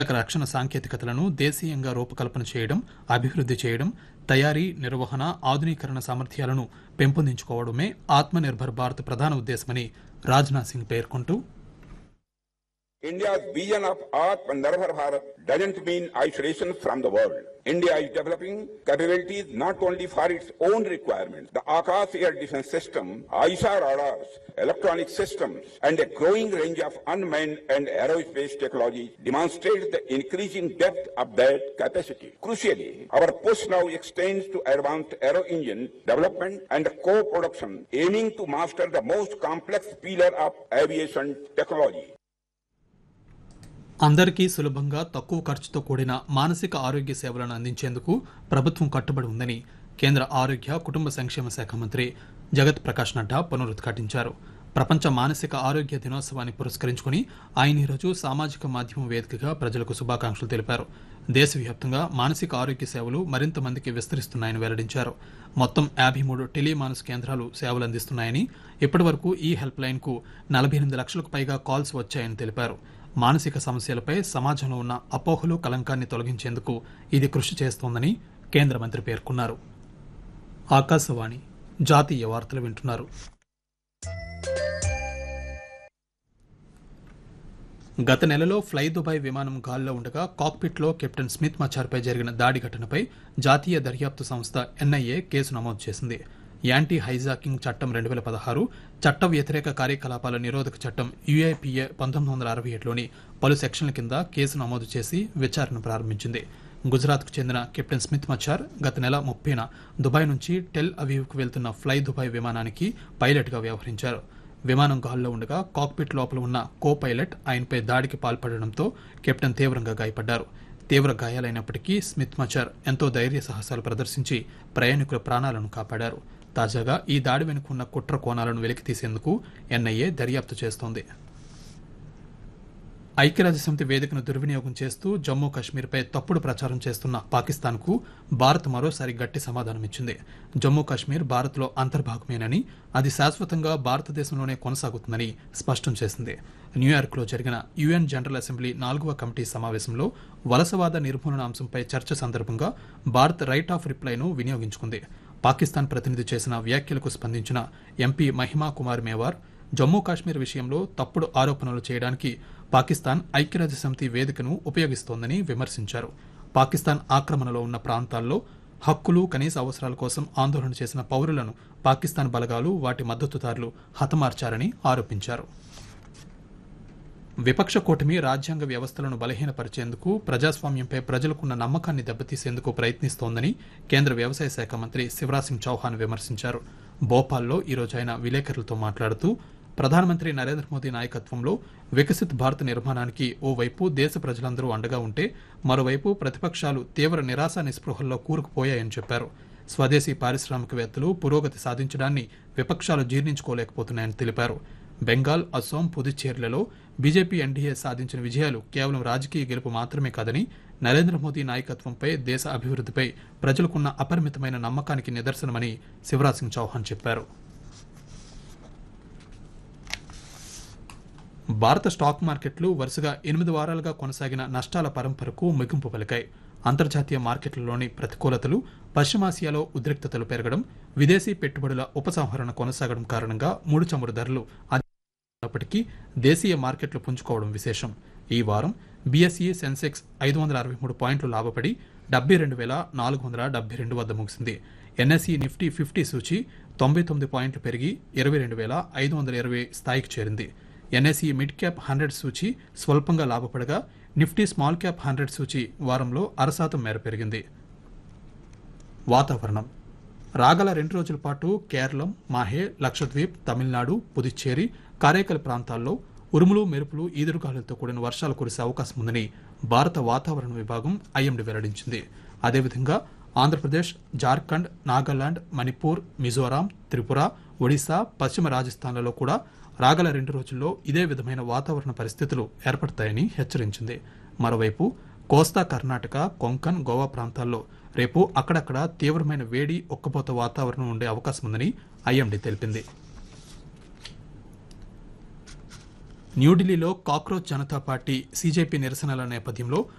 రక్షణ సాంకేతికతలను దేశీయంగా రూపకల్పన చేయడం అభివృద్ధి చేయడం తయారీ నిర్వహణ ఆధునీకరణ సామర్థ్యాలను పెంపొందించుకోవడమే ఆత్మనిర్భర్ భారత్ ప్రధాన ఉద్దేశమని రాజ్నాథ్ సింగ్ పేర్కొంటూ India's vision of Atmanirbhar Bharat doesn't mean isolation from the world. India is developing capabilities not only for its own requirements. The Akash Air Defense System, ISA radars, electronic systems, and a growing range of unmanned and aerospace technology demonstrates the increasing depth of that capacity. Crucially, our push now extends to advanced aero engine development and co-production, aiming to master the most complex pillar of aviation technology. అందరికీ సులభంగా తక్కువ ఖర్చుతో కూడిన మానసిక ఆరోగ్య సేవలను అందించేందుకు ప్రభుత్వం కట్టుబడి ఉందని కేంద్ర ఆరోగ్య కుటుంబ సంక్షేమ శాఖ మంత్రి జగత్ ప్రకాష్ నడ్డా పునరుద్ఘాటించారు ప్రపంచ మానసిక ఆరోగ్య దినోత్సవాన్ని పురస్కరించుకుని ఆయన ఈరోజు సామాజిక మాధ్యమం వేదికగా ప్రజలకు శుభాకాంక్షలు తెలిపారు దేశవ్యాప్తంగా మానసిక ఆరోగ్య సేవలు మరింత మందికి విస్తరిస్తున్నాయని వెల్లడించారు మొత్తం యాభై మూడు టెలిమానస్ కేంద్రాలు సేవలు అందిస్తున్నాయని ఇప్పటివరకు ఈ హెల్ప్ లైన్ కు నలభై ఎనిమిది లక్షలకు పైగా కాల్స్ వచ్చాయని తెలిపారు మానసిక సమస్యలపై సమాజంలో ఉన్న అపోహలు కలంకాన్ని తొలగించేందుకు ఇది కృషి చేస్తోందని కేంద్ర మంత్రి పేర్కొన్నారు ఆకాశవాణి జాతీయ వార్తలు వింటున్నారు గత నెలలో ఫ్లై దుబాయ్ విమానం గాల్లో ఉండగా కాక్పిట్లో కెప్టెన్ స్మిత్ మచార్పై జరిగిన దాడి ఘటనపై జాతీయ దర్యాప్తు సంస్థ ఎన్ఐఏ కేసు నమోదు చేసింది యాంటీ హైజాకింగ్ చట్టం రెండు వేల పదహారు చట్ట వ్యతిరేక కార్యకలాపాల నిరోధక చట్టం యుఐపిఏ పంతొమ్మిది వందల అరవై ఏడులోని పలు సెక్షన్ల కింద కేసు నమోదు చేసి విచారణ ప్రారంభించింది గుజరాత్కు చెందిన కెప్టెన్ స్మిత్ మచార్ గత నెల ముప్పైన దుబాయ్ నుంచి టెల్ అవీవ్కు వెళ్తున్న ఫ్లై దుబాయ్ విమానానికి పైలట్గా వ్యవహరించారు విమానం గాల్లో ఉండగా కాక్పిట్ లోపల ఉన్న కో పైలట్ ఆయనపై దాడికి పాల్పడడంతో కెప్టెన్ తీవ్రంగా గాయపడ్డారు తీవ్ర గాయాలైనప్పటికీ స్మిత్ మచార్ ఎంతో ధైర్య సాహసాలు ప్రదర్శించి ప్రయాణికుల ప్రాణాలను కాపాడారు తాజాగా ఈ దాడి వెనుకున్న కుట్ర కోణాలను వెలికితీసేందుకు ఎన్ఐఏ దర్యాప్తు చేస్తోంది ఐక్యరాజ్యసమితి వేదికను దుర్వినియోగం చేస్తూ జమ్మూ కాశ్మీర్పై తప్పుడు ప్రచారం చేస్తున్న పాకిస్తాన్కు భారత్ మరోసారి గట్టి సమాధానమిచ్చింది జమ్మూ కాశ్మీర్ భారత్లో అంతర్భాగమేనని అది శాశ్వతంగా భారతదేశంలోనే కొనసాగుతుందని స్పష్టం చేసింది న్యూయార్క్లో జరిగిన యుఎన్ జనరల్ అసెంబ్లీ నాలుగవ కమిటీ సమావేశంలో వలసవాద నిర్మూలన అంశంపై చర్చ సందర్భంగా భారత్ రైట్ ఆఫ్ రిప్లైను వినియోగించుకుంది పాకిస్తాన్ ప్రతినిధి చేసిన వ్యాఖ్యలకు స్పందించిన ఎంపీ మహిమా కుమార్ మేవార్ జమ్మూ కాశ్మీర్ విషయంలో తప్పుడు ఆరోపణలు చేయడానికి పాకిస్తాన్ ఐక్యరాజ్య సమితి వేదికను ఉపయోగిస్తోందని విమర్శించారు పాకిస్తాన్ ఆక్రమణలో ఉన్న ప్రాంతాల్లో హక్కులు కనీస అవసరాల కోసం ఆందోళన చేసిన పౌరులను పాకిస్తాన్ బలగాలు వాటి మద్దతుదారులు హతమార్చారని ఆరోపించారు విపక్ష కూటమి రాజ్యాంగ వ్యవస్థలను బలహీనపరిచేందుకు ప్రజాస్వామ్యంపై ప్రజలకున్న నమ్మకాన్ని దెబ్బతీసేందుకు ప్రయత్నిస్తోందని కేంద్ర వ్యవసాయ శాఖ మంత్రి శివరాజ్ సింగ్ చౌహాన్ విమర్శించారు భోపాల్లో ఈరోజు ఆయన విలేకరులతో మాట్లాడుతూ ప్రధానమంత్రి నరేంద్ర మోదీ నాయకత్వంలో వికసిత్ భారత్ నిర్మాణానికి ఓవైపు దేశ ప్రజలందరూ అండగా ఉంటే మరోవైపు ప్రతిపక్షాలు తీవ్ర నిరాశ నిస్పృహల్లో కూరుకుపోయాయని చెప్పారు స్వదేశీ పారిశ్రామికవేత్తలు పురోగతి సాధించడాన్ని విపక్షాలు జీర్ణించుకోలేకపోతున్నాయని తెలిపారు బెంగాల్ అస్సోం పుదుచ్చేరిలలో బీజేపీ ఎన్డీఏ సాధించిన విజయాలు కేవలం రాజకీయ గెలుపు మాత్రమే కాదని నరేంద్ర మోదీ నాయకత్వంపై దేశ అభివృద్ధిపై ప్రజలకున్న అపరిమితమైన నమ్మకానికి నిదర్శనమని శివరాజ్ సింగ్ చౌహాన్ చెప్పారు భారత స్టాక్ మార్కెట్లు వరుసగా ఎనిమిది వారాలుగా కొనసాగిన నష్టాల పరంపరకు ముగింపు పలికాయి అంతర్జాతీయ మార్కెట్లలోని ప్రతికూలతలు పశ్చిమాసియాలో ఉద్రిక్తతలు పెరగడం విదేశీ పెట్టుబడుల ఉపసంహరణ కొనసాగడం కారణంగా ముడి చమురు ధరలు ఉన్నప్పటికీ దేశీయ మార్కెట్లు పుంజుకోవడం విశేషం ఈ వారం బీఎస్ఈ సెన్సెక్స్ ఐదు వందల అరవై మూడు పాయింట్లు లాభపడి డెబ్బై రెండు వేల నాలుగు వందల డెబ్బై రెండు వద్ద ముగిసింది ఎన్ఎస్ఈ నిఫ్టీ ఫిఫ్టీ సూచి తొంభై తొమ్మిది పాయింట్లు పెరిగి ఇరవై రెండు వేల ఐదు వందల ఇరవై స్థాయికి చేరింది ఎన్ఎస్ఈ మిడ్ క్యాప్ హండ్రెడ్ సూచి స్వల్పంగా లాభపడగా నిఫ్టీ స్మాల్ క్యాప్ హండ్రెడ్ సూచి వారంలో అరశాతం మేర పెరిగింది వాతావరణం రాగల రెండు రోజుల పాటు కేరళం మాహే లక్షద్వీప్ తమిళనాడు పుదుచ్చేరి కారైకల్ ప్రాంతాల్లో ఉరుములు మెరుపులు ఈదురుగాలులతో కూడిన వర్షాలు కురిసే అవకాశం ఉందని భారత వాతావరణ విభాగం ఐఎండీ వెల్లడించింది అదేవిధంగా ఆంధ్రప్రదేశ్ జార్ఖండ్ నాగాలాండ్ మణిపూర్ మిజోరాం త్రిపుర ఒడిశా పశ్చిమ రాజస్థాన్లలో కూడా రాగల రెండు రోజుల్లో ఇదే విధమైన వాతావరణ పరిస్థితులు ఏర్పడతాయని హెచ్చరించింది మరోవైపు కోస్తా కర్ణాటక కొంకన్ గోవా ప్రాంతాల్లో రేపు అక్కడక్కడ తీవ్రమైన వేడి ఒక్కపోత వాతావరణం ఉండే అవకాశం ఉందని ఐఎండీ తెలిపింది న్యూఢిల్లీలో కాక్రోచ్ జనతా పార్టీ సీజేపీ నిరసనల నేపథ్యంలో